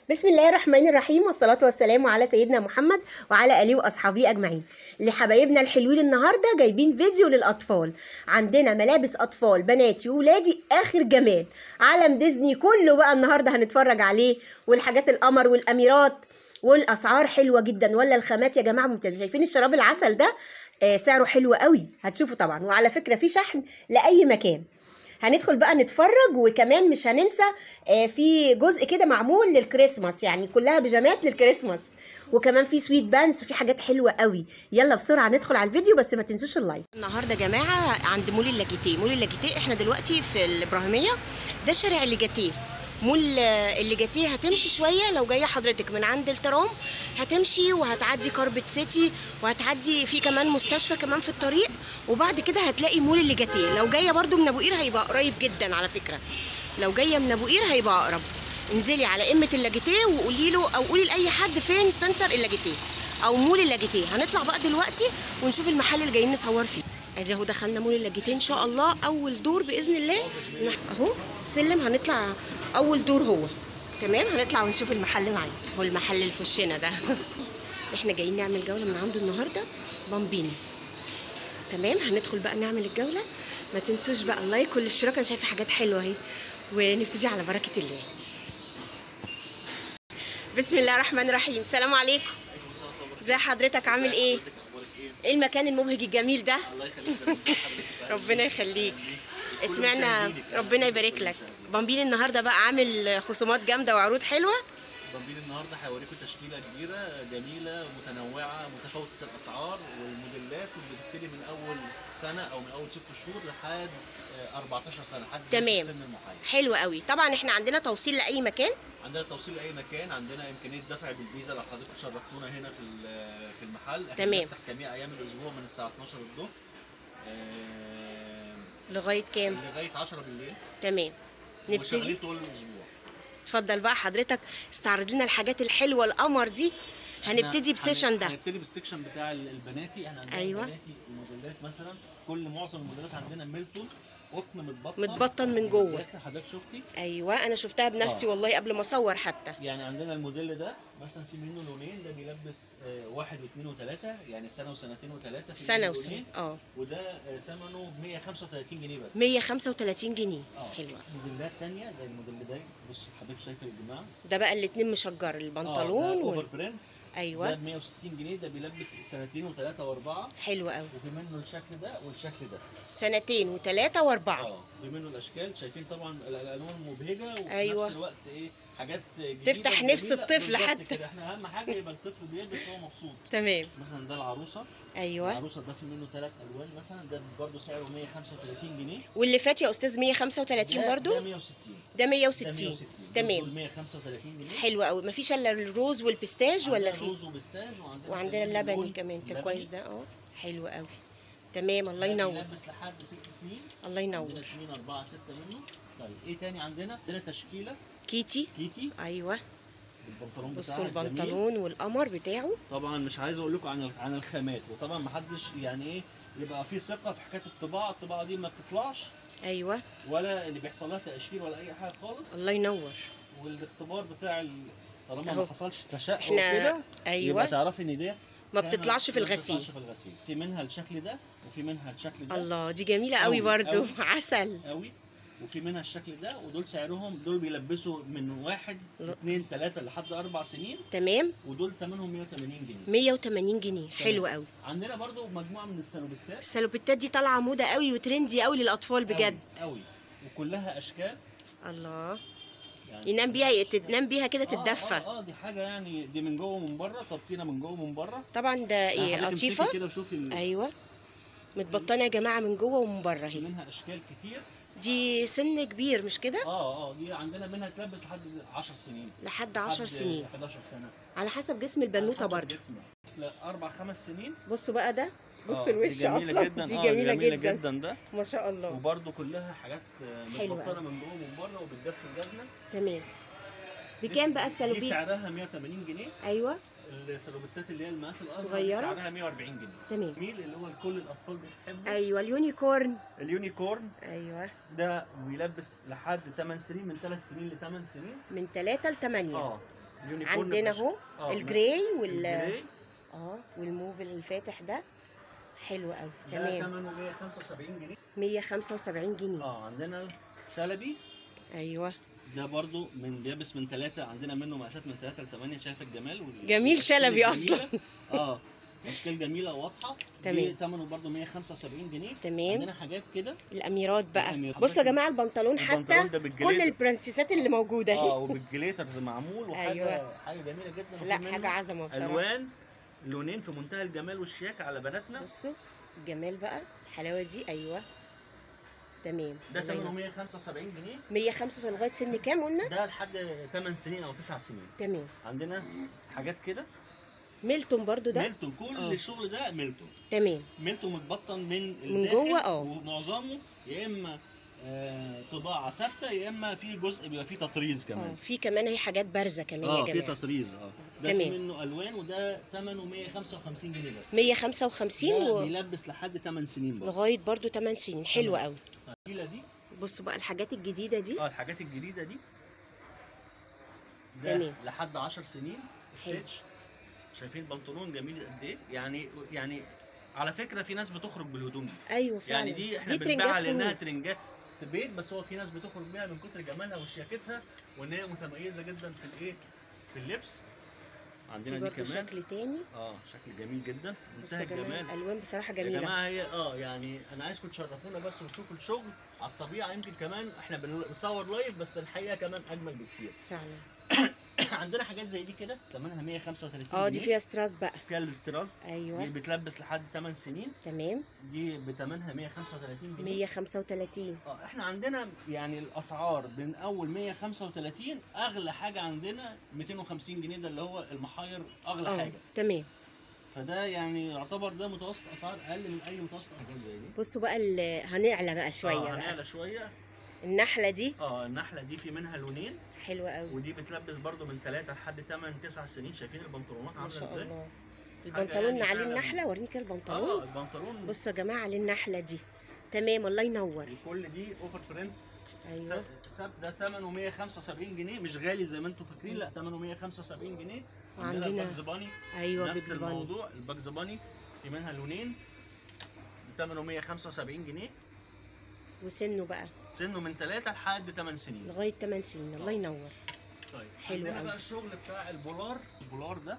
بسم الله الرحمن الرحيم والصلاة والسلام على سيدنا محمد وعلى آله وأصحابه أجمعين لحبايبنا الحلوين النهاردة جايبين فيديو للأطفال عندنا ملابس أطفال بناتي وولادي آخر جمال عالم ديزني كله بقى النهاردة هنتفرج عليه والحاجات القمر والأميرات والاسعار حلوه جدا ولا الخامات يا جماعه ممتازه شايفين الشراب العسل ده آه سعره حلو قوي هتشوفوا طبعا وعلى فكره في شحن لاي مكان هندخل بقى نتفرج وكمان مش هننسى آه في جزء كده معمول للكريسماس يعني كلها بيجامات للكريسماس وكمان في سويت بانس وفي حاجات حلوه قوي يلا بسرعه ندخل على الفيديو بس ما تنسوش اللايك النهارده يا جماعه عند مول اللاجيتيه مول اللاجيتيه احنا دلوقتي في الابراهيميه ده شارع اللاجيتيه مول الليجاتيه هتمشي شويه لو جايه حضرتك من عند الترام هتمشي وهتعدي كاربت سيتي وهتعدي في كمان مستشفى كمان في الطريق وبعد كده هتلاقي مول الليجاتيه لو جايه برده من ابو قير هيبقى قريب جدا على فكره لو جايه من ابو قير هيبقى اقرب انزلي على قمه اللاجيتيه وقولي له او قولي لاي حد فين سنتر اللاجيتيه او مول اللاجيتيه هنطلع بقى دلوقتي ونشوف المحل اللي جايين نصور فيه ادي اهو دخلنا مول اللاجيتيه ان شاء الله اول دور باذن الله اهو السلم هنطلع اول دور هو تمام هنطلع ونشوف المحل معانا هو المحل اللي في وشنا ده احنا جايين نعمل جوله من عنده النهارده بامبيني تمام هندخل بقى نعمل الجوله ما تنسوش بقى اللايك والاشتراك انا شايفه حاجات حلوه اهي ونبتدي على بركه الله بسم الله الرحمن الرحيم السلام عليكم ازي حضرتك عامل ايه ايه المكان المبهج الجميل ده الله يخليك ربنا يخليك سمعنا ربنا يبارك لك بامبين النهارده بقى عامل خصومات جامده وعروض حلوه بامبين النهارده هيوريكم تشكيله كبيره جميله متنوعه متفاوته الاسعار والموديلات بتبتدي من اول سنه او من اول ست شهور لحد آه، 14 سنه لحد تمام. السن المحايد حلو قوي طبعا احنا عندنا توصيل لاي مكان عندنا توصيل لاي مكان عندنا امكانيه دفع بالفيزا لو حضرتك شرفتونا هنا في ال- في المحل احنا تمام. بنفتح جميع ايام الاسبوع من الساعه 12 الظهر آه، لغايه كام لغايه 10 بالليل تمام وشغالين نبتدي طول الاسبوع اتفضل بقى حضرتك استعرض لنا الحاجات الحلوه القمر دي هنبتدي إحنا بسيشن هن- ده هنبتدي بالسكشن بتاع ال- البناتي احنا عندنا أيوة. البناتي الموديلات مثلا كل معظم الموديلات عندنا ميلتون قطن متبطن متبطن من جوه. الآخر حضرتك شفتي ايوه انا شفتها بنفسي آه. والله قبل ما اصور حتى يعني عندنا الموديل ده مثلا في منه لونين ده بيلبس آه، واحد واثنين وثلاثه يعني سنه وسنتين وثلاثه في سنه منه وسنه لونين، اه وده آه، ثمنه 135 جنيه بس 135 جنيه اه حلوه موديلات تانية زي الموديل ده بص حضرتك شايفه يا جماعه ده بقى الاتنين مشجر البنطلون اوفر وال... برنت ده ايوه ب 160 جنيه ده بيلبس سنتين وثلاثه واربعه حلو قوي وفي منه الشكل ده والشكل ده سنتين وثلاثه واربعه اه في منه الاشكال شايفين طبعا ال- الالوان مبهجه وفي أيوة. نفس الوقت ايه حاجات جديده تفتح نفس وجميلة. الطفل بالظبط حتى. كده احنا اهم حاجه يبقى الطفل بيلبس وهو مبسوط تمام مثلا ده العروسه ايوه العروسه ده في منه ثلاث الوان مثلا ده برضه سعره 135 جنيه واللي فات يا استاذ 135 ده- برضو ده 160 ده ده 160 160 تمام دول 135 جنيه حلو قوي مفيش الا الروز والبيستاج ولا عندنا في روز وبستاج وعندنا وعندنا كمان اللبني اللون كمان اللبني. تركوايز ده اه حلو قوي تمام الله ده ينور بيلبس لحد ست سنين الله عندنا ينور 2 4 6 منه طيب ايه تاني عندنا عندنا تشكيله كيتي كيتي ايوه البنطلون بصوا بتاعها جميل. البنطلون والقمر بتاعه طبعا مش عايز اقول لكم عن عن الخامات وطبعا ما حدش يعني ايه يبقى في ثقه في حكايه الطباعه الطباعه دي ما بتطلعش ايوه ولا اللي بيحصل لها تاشير ولا اي حاجه خالص الله ينور والاختبار بتاع ال- طالما أهو. ما حصلش تشقق إحنا- كده أيوة. يبقى تعرفي ان دي ما خامة بتطلعش في ما الغسيل. بتطلعش في الغسيل في منها الشكل ده وفي منها الشكل ده الله دي جميله قوي أوي، برضو أوي. عسل قوي وفي منها الشكل ده ودول سعرهم دول بيلبسوا من واحد لا. اثنين ثلاثة لحد أربع سنين تمم ودول ثمنهم 180 جنيه 180 جنيه حلو قوي عندنا برضو مجموعة من السلوبتات السلوبيتات دي طالعه موضه قوي وترندي قوي للاطفال بجد قوي وكلها اشكال الله يعني ينام بيها تنام بيها كده آه، تتدفى اه, آه دي حاجه يعني دي من جوه ومن بره طبطينه من جوه ومن بره طبعا ده ايه حضرتك امسكي قطيفه كده وشوفي ال- ايوه متبطنه يا جماعه من جوه ومن بره في اهي منها اشكال كتير دي سن كبير مش كده اه اه دي عندنا منها تلبس لحد 10 سنين لحد 10 لحد سنين 11 سنه على حسب جسم البنوته حسب برضه جسمها. لا اربع خمس سنين بصوا بقى ده بصوا آه، الوش دي جميلة اصلا جدا دي آه، جميله, جميله جدا. جدا ده ما شاء الله وبرده كلها حاجات آه، حلوة متبطنه أوي. من جوه ومن بره وبتدفي الجبنه تمام بكام بقى دي السلوبيت سعرها 180 جنيه ايوه السلوبتات اللي هي المقاس الاصغر صغيرة؟ دي سعرها 140 جنيه تمام جميل اللي هو كل الاطفال بتحبه ايوه اليونيكورن اليونيكورن ايوه ده بيلبس لحد 8 سنين من 3 سنين ل 8 سنين من 3 ل 8 اه اليونيكورن عندنا بتش- اهو آه، الجراي وال الجراي اه والموف الفاتح ده حلو قوي ده تمام ثمنه 175 جنيه 175 جنيه اه عندنا شلبي ايوه ده برضو من بيلبس من ثلاثة عندنا منه مقاسات من ثلاثة ل 8 شايف الجمال وال- جميل والأشكال شلبي الجميلة. أصلاً. اه اشكال جميله واضحه تمام. دي ثمنه برضو 175 جنيه تمام. عندنا حاجات كده الاميرات بقى الأميرات. بصوا يا جماعه البنطلون البنطلون حتى ده كل بالجليد البرنسيسات اللي موجوده اه اهي وبالجليترز معمول وحاجه أيوة. حاجه جميله جدا لا وفي حاجه منه عظمه بصراحه الوان لونين في منتهى الجمال والشياكه على بناتنا بصوا الجمال بقى الحلاوه دي ايوه تمام ده الله ثمنه ينور. 175 جنيه 175 لغايه سن كام قلنا ده لحد 8 سنين او 9 سنين تمام عندنا حاجات كده ميلتون برضو ده ميلتون كل آه. الشغل ده ميلتون تمام ميلتون متبطن من من الداخل جوه، اه. ومعظمه يا اما آه، طباعه ثابته يا اما في جزء بيبقى فيه تطريز اه كمان في كمان اهي حاجات بارزه كمان اه يا في جماعه تطريز اه ده في تمام. منه الوان وده ثمنه 155 جنيه بس 155 ده و... بيلبس لحد 8 سنين برضه لغايه برضو 8 سنين حلوه تمام. قوي التقيله دي بصوا بقى الحاجات الجديده دي اه الحاجات الجديده دي ده تمام. لحد 10 سنين حلو. ستيتش شايفين البنطلون جميل قد ايه يعني يعني على فكره في ناس بتخرج بالهدوم دي ايوه فعلا يعني دي احنا ترنجات بنبيعها لانها خروج. ترنجات بيت بس هو في ناس بتخرج بيها من كتر جمالها وشياكتها وان هي متميزه جدا في الايه في اللبس عندنا في دي برضو كمان شكل تاني اه شكل جميل جدا بصوا منتهى يا جماعه الجمال الالوان بصراحه يا جميله جماعه هي اه يعني انا عايزكم تشرفونا بس وتشوفوا الشغل على الطبيعه يمكن كمان احنا بن- بنصور لايف بس الحقيقه كمان اجمل بكتير فعلا عندنا حاجات زي دي كده ثمنها 135 اه دي جنيه. فيها ستراس بقى فيها الاستراز دي ايوه بتلبس لحد 8 سنين تمام دي بثمنها 135 جنيه 135 اه احنا عندنا يعني الاسعار من اول 135 اغلى حاجه عندنا 250 جنيه ده اللي هو المحاير اغلى اه حاجه تمام فده يعني يعتبر ده متوسط اسعار اقل من اي متوسط حاجات زي دي بصوا بقى ال- هنعلى بقى شويه اه بقى هنعلى شويه النحله دي اه النحله دي في منها لونين حلوه قوي ودي بتلبس برضو من 3 لحد 8 9 سنين شايفين البنطلونات ما عامله شاء ازاي الله حاجة البنطلون يعني عليه فعلاً. النحله وريني كده اه البنطلون البنطلون بصوا يا جماعه عليه النحله دي تمام الله ينور كل دي اوفر برنت ايوه سبت ده ثمنه 175 جنيه مش غالي زي ما انتم فاكرين لا ثمنه 175 جنيه عندنا وعندنا- الباكز باني ايوه نفس بيجز باني الموضوع الباكز باني في منها لونين ثمنه 175 جنيه وسنه بقى سنه من 3 لحد 8 سنين لغايه 8 سنين الله ينور طيب حلو عندنا أوي. بقى الشغل بتاع البولار البولار ده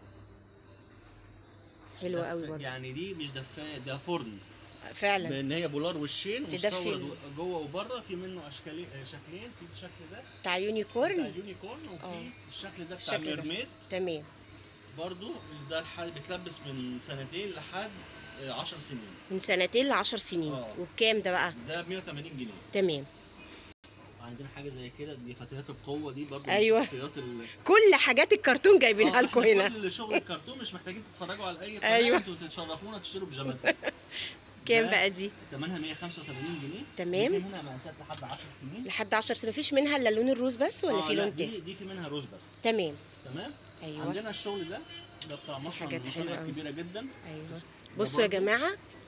حلوه دف- قوي برضه يعني دي مش دفايه ده فرن فعلا لان هي بولار وشين تدفي مستورد ال- جوه وبره في منه اشكالين آه، شكلين في الشكل ده بتاع بتاع يونيكورن اليونيكورن وفي آه. الشكل ده بتاع الشكل ده. ميرميد تمام برضو ده الحال بيتلبس من سنتين لحد 10 سنين من سنتين ل 10 سنين آه. وبكام ده بقى ده ب 180 جنيه تمام عندنا حاجه زي كده دي فتيات القوه دي برضو أيوة. من الشخصيات ال... كل حاجات الكرتون جايبينها آه، لكم إحنا هنا كل شغل الكرتون مش محتاجين تتفرجوا على اي قناه أيوة. انتوا تشرفونا تشتروا بيجامات كام ده بقى دي ثمنها 185 جنيه تمام. دي في منها مقاسات لحد 10 سنين لحد 10 سنه مفيش منها الا لون الروز بس ولا آه، في لا، لون تاني دي دي في منها روز بس تمام تمام ايوه عندنا الشغل ده ده بتاع مصنع حاجات من حلوة المصانع أوي. كبيره جدا ايوه ده بصوا يا برضو جماعه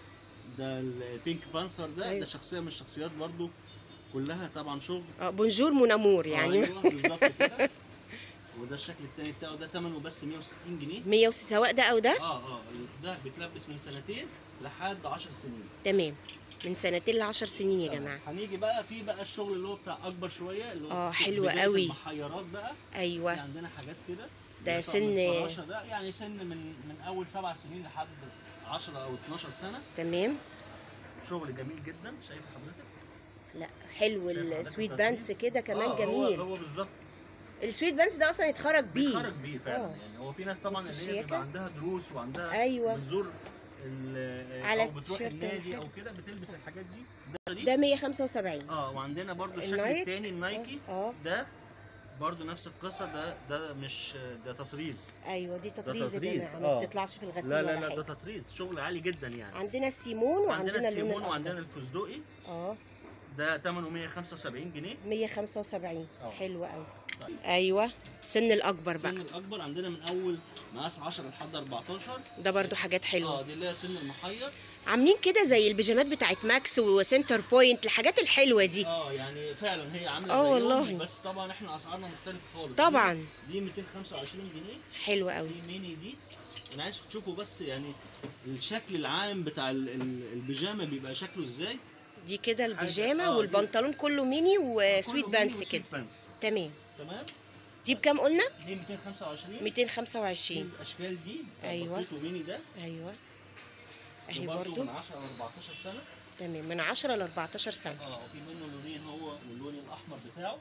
ده البينك بانسر ده أيوة. ده شخصيه من الشخصيات برضو كلها طبعا شغل اه بونجور مونامور يعني ايوه بالظبط كده وده الشكل التاني بتاعه ده ثمنه بس 160 جنيه 160 سواء ده او ده اه اه ده بيتلبس من سنتين لحد 10 سنين تمام من سنتين ل 10 سنين يا تمام. جماعه هنيجي بقى في بقى الشغل اللي هو بتاع اكبر شويه اللي هو آه، س- حلو بداية قوي. المحيرات بقى في ايوه عندنا حاجات كده ده طقم سن- الفراشة ده يعني سن من من اول سبع سنين لحد 10 او 12 سنه تمام شغل جميل جدا شايف حضرتك لا حلو شايف حضرتك السويت التطريز؟ بانس كده كمان آه، جميل هو هو بالظبط السويت بانس ده اصلا يتخرج بيه بيتخرج بيه فعلا آه. يعني هو في ناس طبعا بص اللي هي الشياكة. بيبقى عندها دروس وعندها أيوة. بتزور ال- على او بتروح التيشيرت النادي ولا او كده بتلبس الحاجات دي ده دي ده 175 اه وعندنا برضو الشكل النايك. التاني النايكي اه ده برضو نفس القصه ده ده مش ده تطريز ايوه دي تطريز يا تطريز، جماعه ما آه. بتطلعش في الغسيل لا لا ولا لا حاجه ده تطريز شغل عالي جدا يعني عندنا السيمون عندنا وعندنا اللون السيمون الأخضر. وعندنا الفستقي اه ده ثمنه 175 جنيه 175 آه. حلو قوي طيب. ايوه سن الاكبر السن بقى الاكبر عندنا من اول مقاس 10 لحد 14 ده برضو حاجات اه حلوه دي اللي هي سن المحير عاملين كده زي البيجامات بتاعت ماكس وسنتر بوينت الحاجات الحلوه دي اه يعني فعلا هي عامله آه زيهم، والله. بس طبعا احنا اسعارنا مختلفه خالص طبعا. دي, دي 225 جنيه حلوه قوي في ميني دي انا عايز تشوفوا بس يعني الشكل العام بتاع ال- ال- البيجامه بيبقى شكله ازاي دي كده آه، البيجامه دي- والبنطلون كله ميني وسويت كله ميني بانس وسويت كده بانس. تمام تمام دي بكام قلنا دي 225 225 الاشكال دي بتاع أيوة. البطيط وميني ده ايوه ده اهي برضه برضو من 10 ل 14 سنه تمام من 10 ل 14 سنه اه وفي منه لونين هو واللون الاحمر بتاعه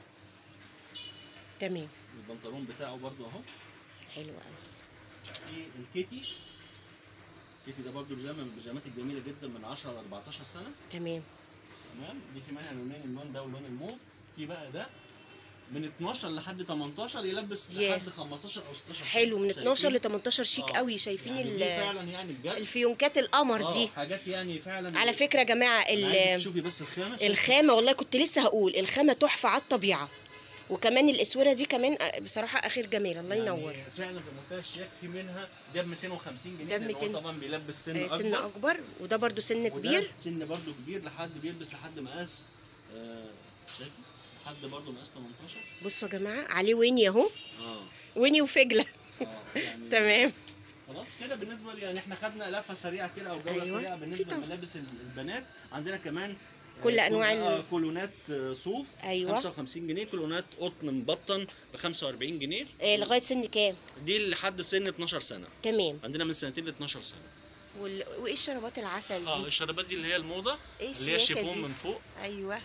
تمام البنطلون بتاعه برضه اهو حلو قوي في الكيتي الكيتي ده برضه بيجامه من البيجامات الجميله جدا من 10 ل 14 سنه تمام تمام دي في منها لونين اللون ده واللون الموف في بقى ده من 12 لحد 18 يلبس ياه. لحد 15 او 16 سنة. حلو من 12 ل شايفين؟ 18 شيك آه. قوي شايفين يعني دي ال- فعلا يعني بجد الفيونكات القمر آه، دي حاجات يعني فعلا على فكره يا جماعه أنا عايزك ال- تشوفي بس الخامه الخامه والله كنت لسه هقول الخامه تحفه على الطبيعه وكمان الاسوره دي كمان آه، بصراحه اخر جمال الله يعني ينور فعلا في منتهى الشياك في منها ده ب 250 جنيه ده ب لأن هو 200 طبعا بيلبس سن آه، اكبر سن اكبر وده برضو سن وده كبير سن برضو كبير لحد بيلبس لحد مقاس آه شايف لحد برضو مقاس 18 بصوا يا جماعه عليه ويني اهو اه ويني وفجله اه يعني تمام خلاص كده بالنسبه لي يعني احنا خدنا لفه سريعه كده او جوله أيوة. سريعه في بالنسبه طبعا. لملابس ال- البنات عندنا كمان آه، كل كول- أنواع ال- آه كولونات آه، صوف أيوة. 55 جنيه كولونات قطن مبطن ب 45 جنيه آه لغايه سن كام دي لحد سن 12 سنه تمام عندنا من سنتين ل 12 سنه وال... وايه الشرابات العسل اه دي الشرابات دي اللي هي الموضه ايه اللي هي الشياكه شيفون دي من فوق ايوه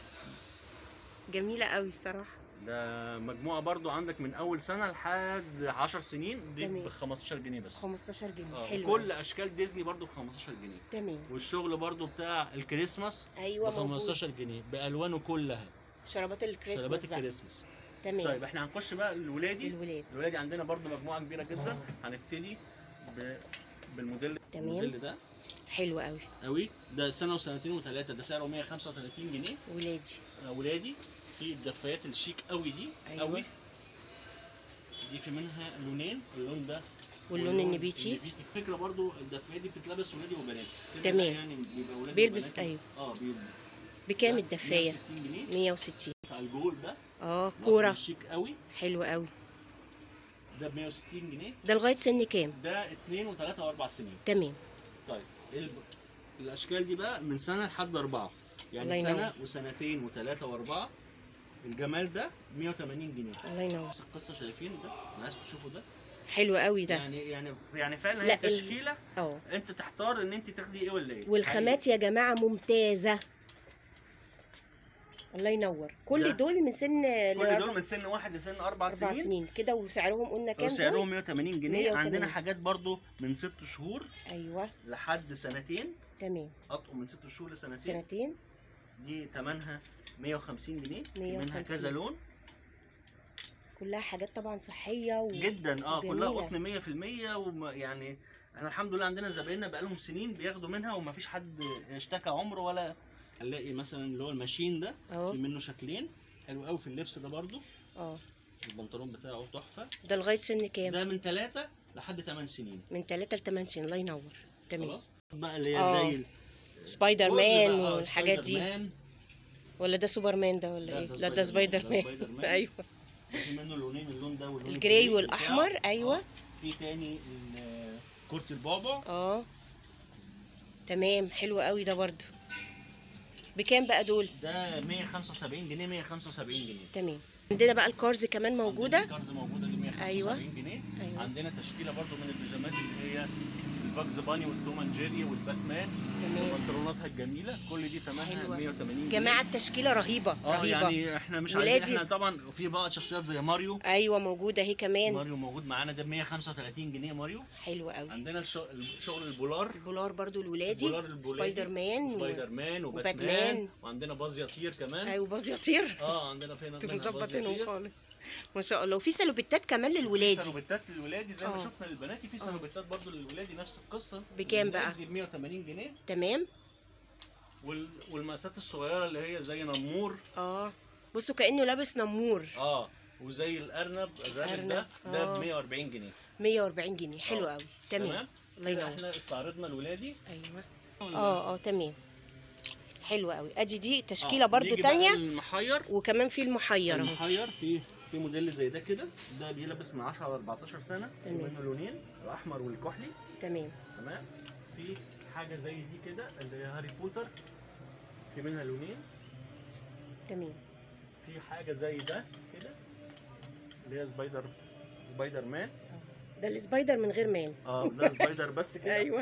جميله قوي بصراحه ده مجموعه برضو عندك من اول سنه لحد 10 سنين دي تمام. ب 15 جنيه بس 15 جنيه اه حلو كل اشكال ديزني برضو ب 15 جنيه تمام والشغل برضو بتاع الكريسماس ايوه ب 15 جنيه بالوانه كلها شرابات الكريسماس شرابات بقى. الكريسماس تمام طيب احنا هنخش بقى الولادي الولاد الولادي عندنا برضو مجموعه كبيره جدا هنبتدي ب... بالموديل تمام. الموديل ده حلو قوي قوي ده سنه وسنتين وثلاثه ده سعره 135 جنيه ولادي اولادي في الدفايات الشيك قوي دي أيوة. قوي دي في منها لونين اللون ده واللون النبيتي الفكره برضو الدفايات دي بتتلبس ولادي وبنات السن تمام. ده يعني بيبقى ولادي بيلبس- وبنات أيوة. اه بيلبس بكام ده الدفايه 160 جنيه 160 بتاع الجول ده اه كوره شيك قوي حلو قوي ده ب 160 جنيه ده لغايه سن كام ده 2 و3 و4 سنين تمام طيب الب... الاشكال دي بقى من سنه لحد اربعه الله يعني ينور. سنه وسنتين وثلاثه واربعه الجمال ده 180 جنيه الله ينور نفس القصه شايفين ده انا عايزكم تشوفوا ده حلو قوي ده يعني يعني يعني فعلا لا، هي ال- تشكيله اه انت تحتار ان انت تاخدي ايه ولا ايه والخامات يا جماعه ممتازه الله ينور كل ده. دول من سن حقيقي. كل لأربع- دول من سن واحد لسن اربع اربع سنين, سنين كده وسعرهم قلنا كام دول؟ سعرهم 180 جنيه 180. عندنا حاجات برضو من ست شهور ايوه لحد سنتين تمام اطقم من ست شهور لسنتين سنتين دي ثمنها 150 جنيه في 150. منها كذا لون كلها حاجات طبعا صحيه و... جدا اه كلها وجميلة. قطن 100% وما يعني احنا الحمد لله عندنا زبايننا بقالهم سنين بياخدوا منها وما فيش حد اشتكى عمره ولا هنلاقي مثلا اللي هو الماشين ده اهو في منه شكلين حلو قوي في اللبس ده برضو اه البنطلون بتاعه تحفه ده لغايه سن كام ده من ثلاثة لحد 8 سنين من 3 ل 8 سنين الله ينور تمام خلاص بقى اللي هي آه. زي ال- سبايدر كل مان بقى، آه، والحاجات سبايدر دي مان. ولا ده سوبر مان ده ولا لا، ايه ده لا ده سبايدر سبايدر مان، ده مان سبايدر مان. ايوه في منه لونين اللون ده واللون الجراي الجراي والأحمر، بتاعه. أيوة. آه. في تاني ال- كورت البابا اه تمام حلو قوي ده برضو بكام بقى دول ده 175 جنيه 175 جنيه تمام عندنا بقى الكارز كمان عندنا موجوده الكارز موجوده دي 175 جنيه أيوة. عندنا تشكيله برضو من البيجامات اللي هي الباجز باني والتوم اند جيري والباتمان تمام بنطلوناتها الجميله كل دي ثمنها حلوة. 180 جنيه جماعه التشكيله رهيبه اه رهيبه يعني احنا مش ولادي- عايزين احنا طبعا في بعض شخصيات زي ماريو ايوه موجوده اهي كمان ماريو موجود معانا ده ب 135 جنيه ماريو حلو قوي عندنا الشغل, شغل البولار البولار برضو الولادي البولار البولادي سبايدر مان و- سبايدر مان وباتمان. وباتمان وعندنا باز يطير كمان ايوه باظ يطير اه عندنا فين انتوا منها باز مظبطينهم يطير. خالص ما شاء الله وفي سلوبيتات كمان في للولادي سلوبيتات للولادي زي ما آه. شفنا للبناتي في سلوبيتات برضو للولادي نفس القصه بكام بقى؟ دي ب 180 جنيه تمام وال... والمقاسات الصغيره اللي هي زي نمور اه بصوا كانه لابس نمور اه وزي الارنب الرابط ده أرنب، ده آه. ب 140 جنيه 140 جنيه حلو آه. قوي تمام الله كده ينور احنا استعرضنا الولادي ايوه اه اه تمام حلوه قوي ادي دي تشكيله آه، برضو نيجي بقى تانية المحير وكمان في المحير اهو المحير في في موديل زي ده كده ده بيلبس من 10 ل 14 سنه في تمام. منه لونين الاحمر والكحلي تمام تمام في حاجه زي دي كده اللي هي هاري بوتر في منها لونين تمام في حاجه زي ده كده اللي هي سبايدر سبايدر مان ده السبايدر من غير مان اه ده سبايدر بس كده ايوه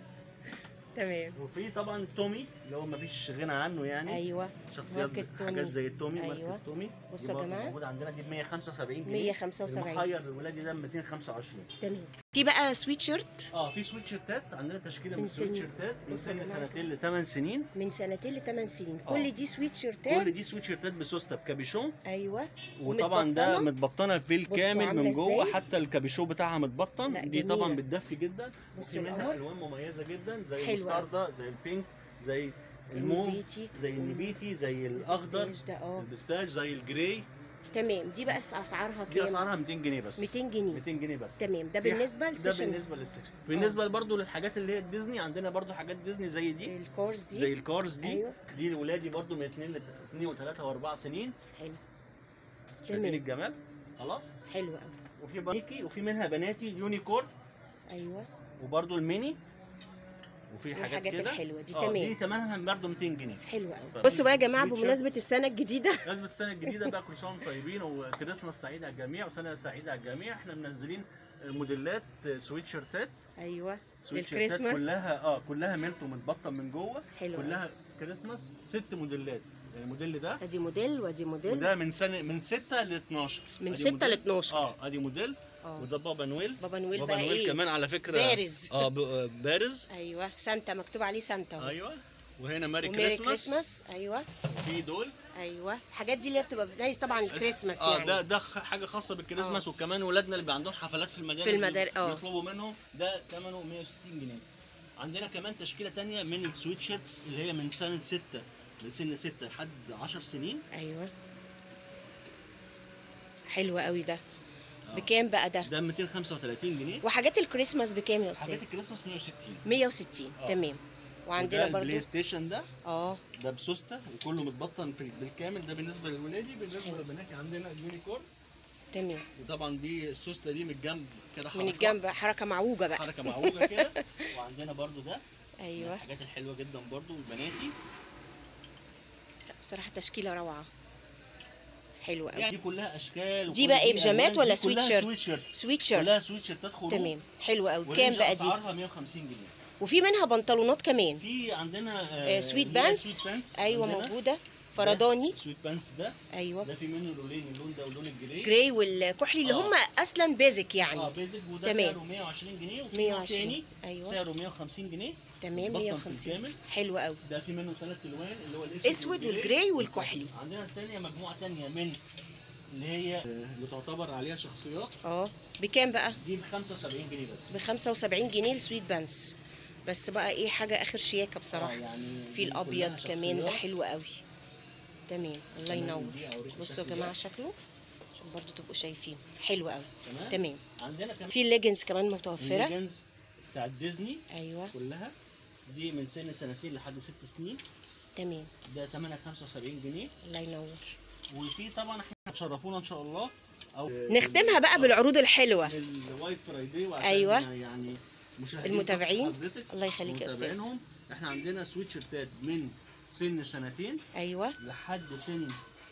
تمام وفي طبعا تومي اللي هو مفيش غنى عنه يعني ايوه شخصيات ماركة تومي. حاجات زي التومي أيوة. ماركة تومي بصوا دي يا برضه جماعة. موجودة عندنا دي ب 175 جنيه 175. المحير الولادي ده ب 225 تمام في بقى سويت شيرت اه في سويت شيرتات عندنا تشكيله من من السويت سن- شيرتات من بصوا يا سن جماعة. سنتين ل 8 سنين من سنتين لثمان سنين آه. كل دي سويت شيرتات كل دي سويت شيرتات بسوسته بكابيشون ايوه وطبعا ده ومتبطنة. متبطنه في الكامل عاملة من جوه إزاي؟ حتى الكابيشو بتاعها لا، متبطن دي جميلة. طبعا بتدفي جدا بصوا وفي منها القمر. الوان مميزه جدا زي حلوة المستردة زي البينك زي الموف النبيتي. زي النبيتي زي الاخضر البستاج ده اه البستاج زي الجراي تمام دي بقى اسعارها دي كام اسعارها 200 جنيه بس 200 جنيه 200 جنيه بس تمام ده في ح- بالنسبه ده للسيشن بالنسبه للسكشن بالنسبه برضو للحاجات اللي هي الديزني عندنا برضو حاجات ديزني زي دي الكورس دي زي الكارز دي أيوة. دي لولادي برضو من 2 ل 2 و3 و4 سنين حلو شايفين تمام الجمال خلاص حلو قوي وفي بنيكي وفي منها بناتي يونيكورن ايوه وبرضو الميني وفي حاجات والحاجات كده الحلوة دي، آه، تمام. دي ثمنها برضو 200 جنيه حلو قوي طيب. بصوا بقى يا جماعه سويت بمناسبه شيرتس. السنه الجديده بمناسبة السنة الجديدة بقى كل سنة وانتم طيبين وكريسماس سعيد على الجميع وسنة سعيدة على الجميع احنا منزلين موديلات سويت شيرتات ايوه سويت شيرتات للكريسماس كلها اه كلها ميلتو متبطن من جوه حلو أوي. كلها كريسماس ست موديلات يعني الموديل ده ادي موديل وادي موديل وده من سنة من 6 ل 12 من أدي 6 ل موديل. 12 اه ادي موديل اه وده بابا نويل بابا نويل بابا بقى نويل ايه كمان على فكرة بارز. اه ب- آه، بارز ايوه سانتا مكتوب عليه سانتا اهو ايوه وهنا ماري وميري كريسماس كريسماس ايوه في دول ايوه الحاجات دي اللي هي بتبقى بتميز طبعا الكريسماس اه يعني ده ده خ- حاجه خاصه بالكريسماس آه. وكمان ولادنا اللي بيبقى عندهم حفلات في المدارس في المدار- آه. بيطلبوا منهم ده ثمنه 160 جنيه عندنا كمان تشكيله تانية من السويت شيرتس اللي هي من سنه 6 لسن 6 لحد 10 سنين ايوه حلو قوي ده آه. بكام بقى ده ده 235 جنيه وحاجات الكريسماس بكام يا حاجات استاذ الكريسماس 160 160 آه. تمام وده وعندنا برضو البلاي ستيشن ده اه ده بسوسته وكله متبطن في بالكامل ده بالنسبه للولادي بالنسبه حلو. للبنات عندنا اليونيكورن تمام وطبعا دي السوسته دي من الجنب كده من حركة- الجنب حركه معوجه بقى حركه معوجه كده وعندنا برضو ده من ايوه الحاجات الحلوه جدا برضو بناتي لا، بصراحه تشكيله روعه حلوه قوي يعني دي كلها اشكال دي وكل بقى ايه، دي بيجامات ألوان، ولا دي سويت كلها شيرت؟ سويت شيرت سويت شيرت كلها سويت شيرتات خروج تمام حلو قوي ورينج كام بقى دي اسعارها 150 جنيه وفي منها بنطلونات كمان في عندنا آه آه سويت اللي هي بانس سويت بانس ايوه عندنا. موجوده فرداني ده سويت بانس ده ايوه ده في منه لونين اللون ده واللون الجراي جراي والكحلي اللي آه. هم اصلا بيزك يعني اه بيزك وده تمام. سعره 120 جنيه وفي نوع 120 تاني ايوه سعره 150 جنيه تمام متبطن في 150 الكامل. حلو قوي ده في منه ثلاث الوان اللي هو الاسود اسود والجراي والكحلي عندنا الثانيه مجموعه ثانيه من اللي هي آه، اللي تعتبر عليها شخصيات اه بكام بقى دي ب 75 جنيه بس ب 75 جنيه السويت بانس بس بقى ايه حاجه اخر شياكه آه، بصراحه يعني في دي الابيض كلها كمان ده شخصيات. حلو قوي تمام الله تمام، ينور دي أوريكم بصوا يا الشكل جماعه ده. شكله عشان برضو تبقوا شايفين حلو قوي تمام تمام عندنا كمان في الليجنز كمان متوفره الليجنز بتاع ديزني ايوه كلها دي من سن سنتين لحد ست سنين تمام ده ثمنها 75 جنيه الله ينور وفي طبعا احنا تشرفونا ان شاء الله او نختمها بقى بالعروض الحلوه الوايت فرايداي وعشان أيوة. يعني مشاهدين المتابعين. صفحة حضرتك الله يخليك يا أستاذ. ومتابعينهم، احنا عندنا سويت شيرتات من سن سنتين ايوه لحد سن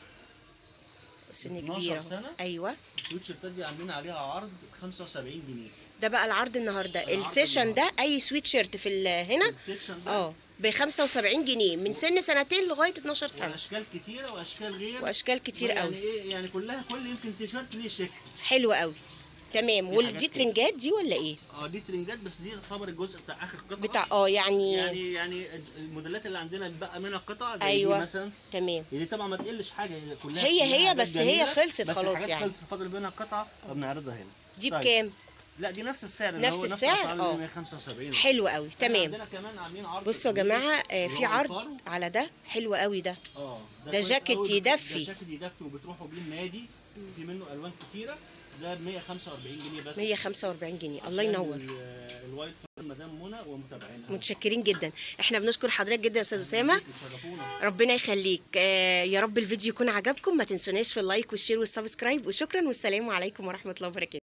سن 12 كبيره سنة. ايوه السويت شيرتات دي عاملين عليها عرض 75 جنيه ده بقى العرض النهارده العرض السيشن ده اي سويت شيرت في ال- هنا السيكشن ده اه ب 75 جنيه من سن سنتين لغايه 12 سنه واشكال كتيره واشكال غير واشكال كتير يعني قوي ايه يعني كلها كل يمكن تيشيرت ليه شكل حلوه قوي تمام في ودي حاجات كده. ترنجات دي ولا ايه اه دي ترنجات بس دي تعتبر الجزء بتاع اخر قطعه بتاع اه يعني, يعني يعني الموديلات اللي عندنا بقى منها قطع زي أيوة. دي مثلا تمام دي طبعا ما تقلش حاجه هي كلها هي- كلها هي حاجات بس هي جميلة، خلصت بس خلاص الحاجات يعني. خلصت فاضل منها قطعه فبنعرضها هنا دي طيب. بكام لا دي نفس السعر اللي نفس هو السعر؟ نفس الاسعار اه. اللي 175 حلو قوي احنا تمام عندنا كمان عاملين عرض بصوا يا كبير جماعه آه، اللي في هو عرض الفرو. على ده حلو قوي ده اه ده كويس جاكيت قوي. يدفي. ده جاكيت يدفي وبتروحوا بيه النادي في منه الوان كتيره ده ب 145 جنيه بس 145 جنيه الله عشان ينور ال- الوايت مدام منى ومتابعينها متشكرين جدا احنا بنشكر حضرتك جدا يا استاذ اسامه يشرفونا ربنا يخليك آه يا رب الفيديو يكون عجبكم ما تنسوناش في اللايك والشير والسبسكرايب وشكرا والسلام عليكم ورحمه الله وبركاته